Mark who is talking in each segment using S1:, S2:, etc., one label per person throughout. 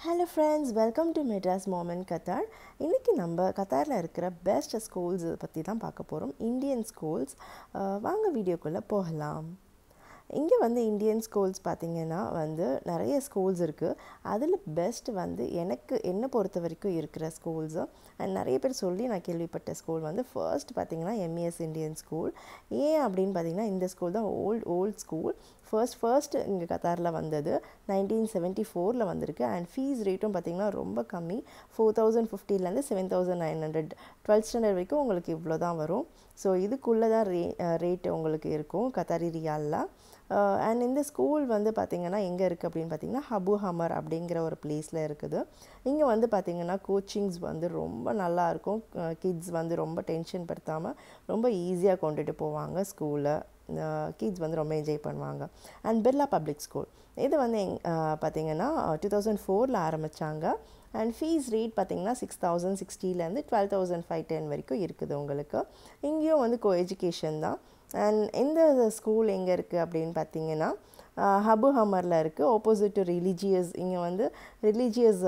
S1: hello friends welcome to Madras மோமன் Qatar இன்றைக்கி நம்ம கத்தாரில் இருக்கிற பெஸ்ட் ஸ்கூல்ஸ் பற்றி தான் பார்க்க போகிறோம் இந்தியன் ஸ்கூல்ஸ் வாங்க வீடியோக்குள்ளே போகலாம் இங்கே வந்து இந்தியன் ஸ்கூல்ஸ் பார்த்திங்கன்னா வந்து நிறைய ஸ்கூல்ஸ் இருக்குது அதில் பெஸ்ட் வந்து எனக்கு என்னை பொறுத்த வரைக்கும் இருக்கிற ஸ்கூல்ஸு அண்ட் நிறைய பேர் சொல்லி நான் கேள்விப்பட்ட ஸ்கூல் வந்து ஃபர்ஸ்ட் பார்த்திங்கன்னா எம்இஎஸ் இந்தியன் ஸ்கூல் ஏன் அப்படின்னு பார்த்தீங்கன்னா இந்த ஸ்கூல் தான் old old school first first இங்கே கத்தாரில் வந்தது நைன்டீன் செவன்ட்டி ஃபோரில் வந்திருக்கு அண்ட் ஃபீஸ் ரேட்டும் பார்த்திங்கன்னா ரொம்ப கம்மி ஃபோர் தௌசண்ட் ஃபிஃப்டிலேருந்து seven thousand nine hundred twelfth standard வரைக்கும் உங்களுக்கு இவ்வளோ தான் வரும் ஸோ இதுக்குள்ளே தான் ரே ரேட்டு உங்களுக்கு இருக்கும் கத்தாரி ரியாலில் அண்ட் இந்த ஸ்கூல் வந்து பார்த்திங்கன்னா எங்கே இருக்குது அப்படின்னு பார்த்தீங்கன்னா ஹபு ஹமர் அப்படிங்கிற ஒரு பிளேஸில் இருக்குது இங்கே வந்து பார்த்திங்கன்னா கோச்சிங்ஸ் வந்து ரொம்ப நல்லாயிருக்கும் கிட்ஸ் வந்து ரொம்ப டென்ஷன் படுத்தாமல் ரொம்ப ஈஸியாக கொண்டுட்டு போவாங்க ஸ்கூலை கிட்ஸ் வந்து ரொம்ப என்ஜாய் பண்ணுவாங்க அண்ட் பிர்லா பப்ளிக் ஸ்கூல் இது வந்து எங் பார்த்திங்கன்னா டூ தௌசண்ட் ஃபோரில் ஆரம்பித்தாங்க அண்ட் ஃபீஸ் ரேட் பார்த்திங்கன்னா சிக்ஸ் தௌசண்ட் சிக்ஸ்டிலேருந்து டுவெல் தௌசண்ட் ஃபைவ் டென் வரைக்கும் இருக்குது உங்களுக்கு இங்கேயும் வந்து கோ எஜுகேஷன் தான் அண்ட் இந்த ஸ்கூல் எங்கே இருக்குது அப்படின்னு பார்த்தீங்கன்னா ஹபு ஹமரில் இருக்குது ஆப்போசிட் டு ரிலீஜியஸ் இங்கே வந்து ரிலீஜியஸ்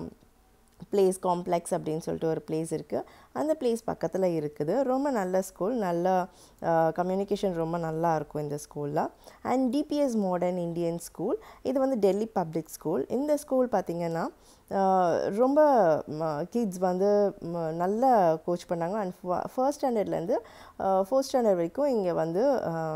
S1: பிளேஸ் காம்ப்ளெக்ஸ் அப்படின்னு சொல்லிட்டு ஒரு பிளேஸ் இருக்குது அந்த பிளேஸ் பக்கத்தில் இருக்குது ரொம்ப நல்ல ஸ்கூல் நல்ல கம்யூனிகேஷன் ரொம்ப நல்லா இருக்கும் இந்த ஸ்கூலில் and DPS modern Indian school இது வந்து டெல்லி பப்ளிக் ஸ்கூல் இந்த ஸ்கூல் பார்த்திங்கன்னா ரொம்ப கிட்ஸ் வந்து நல்ல கோச் பண்ணாங்க அண்ட் ஃபர்ஸ்ட் ஸ்டாண்டர்ட்லேருந்து ஃபோர்த் ஸ்டாண்டர்ட் வரைக்கும் இங்கே வந்து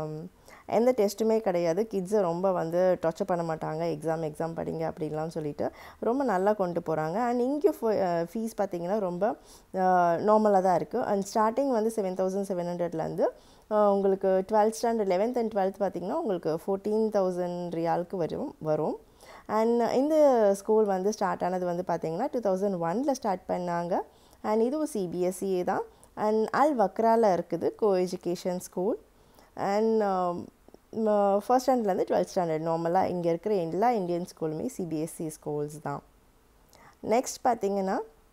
S1: எந்த டெஸ்ட்டுமே கிடையாது கிட்ஸை ரொம்ப வந்து டார்ச்சர் பண்ண மாட்டாங்க எக்ஸாம் எக்ஸாம் படிங்க அப்படின்லாம் சொல்லிட்டு ரொம்ப நல்லா கொண்டு போகிறாங்க அண்ட் இங்கே ஃபீஸ் பார்த்திங்கன்னா ரொம்ப நார்மலாக தான் இருக்குது அண்ட் ஸ்டார்டிங் வந்து செவன் தௌசண்ட் செவன் ஹண்ட்ரட்லேருந்து உங்களுக்கு twelfth standard eleventh and twelfth பார்த்திங்கன்னா உங்களுக்கு ஃபோர்டீன் தௌசண்ட் ரியாலுக்கு வரும் வரும் அண்ட் இந்த ஸ்கூல் வந்து ஸ்டார்ட் ஆனது வந்து பார்த்திங்கன்னா டூ தௌசண்ட் ஒனில் ஸ்டார்ட் பண்ணாங்க அண்ட் இதுவும் சிபிஎஸ்சியே தான் அண்ட் அல் வக்ராவில் இருக்குது co education school and first ஸ்டாண்டர்ட்லேருந்து டுவெல்த் ஸ்டாண்டர்ட் நார்மலாக இங்கே இருக்கிற எல்லா இந்தியன் ஸ்கூலுமே சிபிஎஸ்சி ஸ்கூல்ஸ் தான் நெக்ஸ்ட் பார்த்திங்கன்னா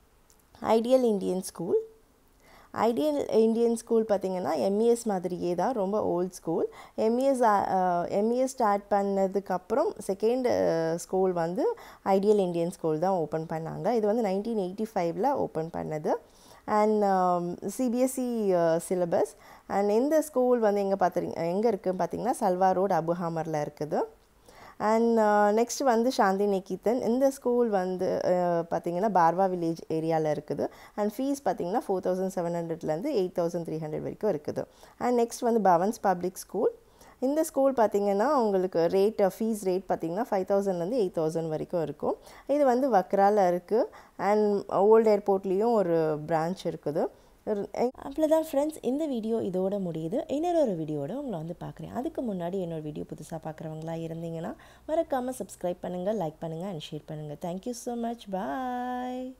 S1: ideal Indian school ideal Indian school பார்த்திங்கன்னா எம்இஎஸ் மாதிரியே தான் ரொம்ப old school MES MES start பண்ணதுக்கப்புறம் செகண்ட் ஸ்கூல் வந்து ஐடியல் இந்தியன் ஸ்கூல் தான் ஓப்பன் பண்ணாங்க இது வந்து நைன்டீன் எயிட்டி ஃபைவ்ல ஓப்பன் பண்ணது அண்ட் சிபிஎஸ்சி சிலபஸ் அண்ட் இந்த ஸ்கூல் வந்து எங்கே பார்த்துறீங்க எங்கே இருக்குதுன்னு பார்த்தீங்கன்னா சல்வா ரோட் அபுஹாமரில் இருக்குது அண்ட் நெக்ஸ்ட் வந்து சாந்தி நிகிதன் இந்த ஸ்கூல் வந்து பார்த்திங்கன்னா பார்வா வில்லேஜ் ஏரியாவில் இருக்குது அண்ட் ஃபீஸ் பார்த்திங்கன்னா ஃபோர் தௌசண்ட் செவன் ஹண்ட்ரட்லேருந்து எயிட் தௌசண்ட் த்ரீ ஹண்ட்ரட் வரைக்கும் இருக்குது அண்ட் நெக்ஸ்ட் வந்து பவன்ஸ் பப்ளிக் ஸ்கூல் இந்த ஸ்கூல் பார்த்திங்கன்னா உங்களுக்கு ரேட் ஃபீஸ் ரேட் பார்த்திங்கன்னா ஃபைவ் தௌசண்ட்லேருந்து எயிட் தௌசண்ட் வரைக்கும் இருக்கும் இது வந்து வக்ராவில் இருக்குது அண்ட் ஓல்டு ஏர்போர்ட்லேயும் ஒரு பிரான்ச் இருக்குது அவ்வளோதான் ஃப்ரெண்ட்ஸ் இந்த வீடியோ இதோட முடியுது இன்னொரு ஒரு வீடியோட உங்களை வந்து பார்க்குறேன் அதுக்கு முன்னாடி என்னோட வீடியோ புதுசாக பார்க்குறவங்களா இருந்தீங்கன்னா மறக்காமல் சப்ஸ்கிரைப் பண்ணுங்கள் லைக் பண்ணுங்கள் அண்ட் ஷேர் பண்ணுங்கள் தேங்க்யூ ஸோ மச் பாய்